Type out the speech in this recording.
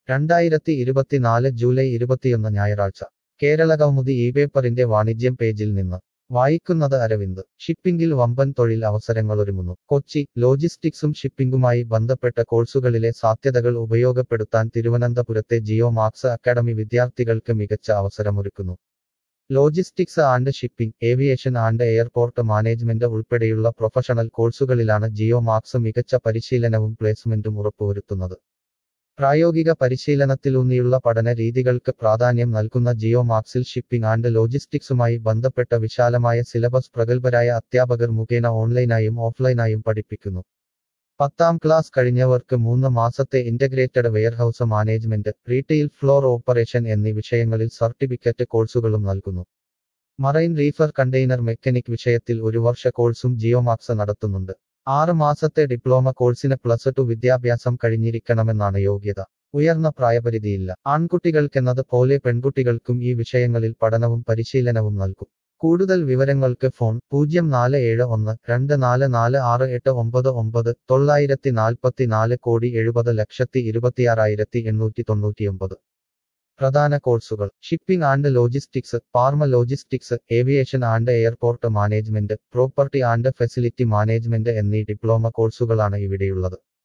രണ്ടായിരത്തി ഇരുപത്തിനാല് ജൂലൈ ഇരുപത്തിയൊന്ന് ഞായറാഴ്ച കേരള കൗമുദി ഈ പേപ്പറിന്റെ വാണിജ്യം പേജിൽ നിന്ന് വായിക്കുന്നത് അരവിന്ദ് ഷിപ്പിംഗിൽ വമ്പൻ തൊഴിൽ അവസരങ്ങളൊരുങ്ങുന്നു കൊച്ചി ലോജിസ്റ്റിക്സും ഷിപ്പിംഗുമായി ബന്ധപ്പെട്ട കോഴ്സുകളിലെ സാധ്യതകൾ ഉപയോഗപ്പെടുത്താൻ തിരുവനന്തപുരത്തെ ജിയോ മാർക്സ് അക്കാഡമി വിദ്യാർത്ഥികൾക്ക് മികച്ച അവസരമൊരുക്കുന്നു logistics and shipping aviation and airport management ഉൾപ്പെടെയുള്ള പ്രൊഫഷണൽ കോഴ്സുകളിലാണ് ജിയോ മാർക്സ് മികച്ച പരിശീലനവും പ്ലേസ്മെന്റും ഉറപ്പുവരുത്തുന്നത് പ്രായോഗിക പരിശീലനത്തിലൂന്നിയുള്ള പഠന രീതികൾക്ക് പ്രാധാന്യം നൽകുന്ന ജിയോ മാർക്സിൽ ഷിപ്പിംഗ് ആൻഡ് ലോജിസ്റ്റിക്സുമായി ബന്ധപ്പെട്ട വിശാലമായ സിലബസ് പ്രഗത്ഭരായ അധ്യാപകർ മുഖേന ഓൺലൈനായും ഓഫ്ലൈനായും പഠിപ്പിക്കുന്നു പത്താം ക്ലാസ് കഴിഞ്ഞവർക്ക് മൂന്ന് മാസത്തെ integrated warehouse management retail floor operation എന്നീ വിഷയങ്ങളിൽ സർട്ടിഫിക്കറ്റ് കോഴ്സുകളും നൽകുന്നു മറൈൻ റീഫർ കണ്ടെയ്നർ മെക്കാനിക് വിഷയത്തിൽ ഒരു വർഷ കോഴ്സും ജിയോമാക്സ് നടത്തുന്നുണ്ട് ആറ് മാസത്തെ ഡിപ്ലോമ കോഴ്സിന് പ്ലസ് ടു വിദ്യാഭ്യാസം കഴിഞ്ഞിരിക്കണമെന്നാണ് യോഗ്യത ഉയർന്ന പ്രായപരിധിയില്ല ആൺകുട്ടികൾക്കെന്നത് പോലെ പെൺകുട്ടികൾക്കും ഈ വിഷയങ്ങളിൽ പഠനവും പരിശീലനവും നൽകും കൂടുതൽ വിവരങ്ങൾക്ക് ഫോൺ പൂജ്യം നാല് ഏഴ് ഒന്ന് രണ്ട് നാല് നാല് ആറ് എട്ട് ഒമ്പത് ഒമ്പത് തൊള്ളായിരത്തി നാൽപ്പത്തി നാല് കോടി എഴുപത് ലക്ഷത്തി ഇരുപത്തിയാറായിരത്തി എണ്ണൂറ്റി തൊണ്ണൂറ്റിയൊമ്പത് പ്രധാന കോഴ്സുകൾ shipping and logistics pharma logistics aviation and airport management property and facility management എന്നീ ഡിപ്ലോമ കോഴ്സുകളാണ് ഇവിടെയുള്ളത്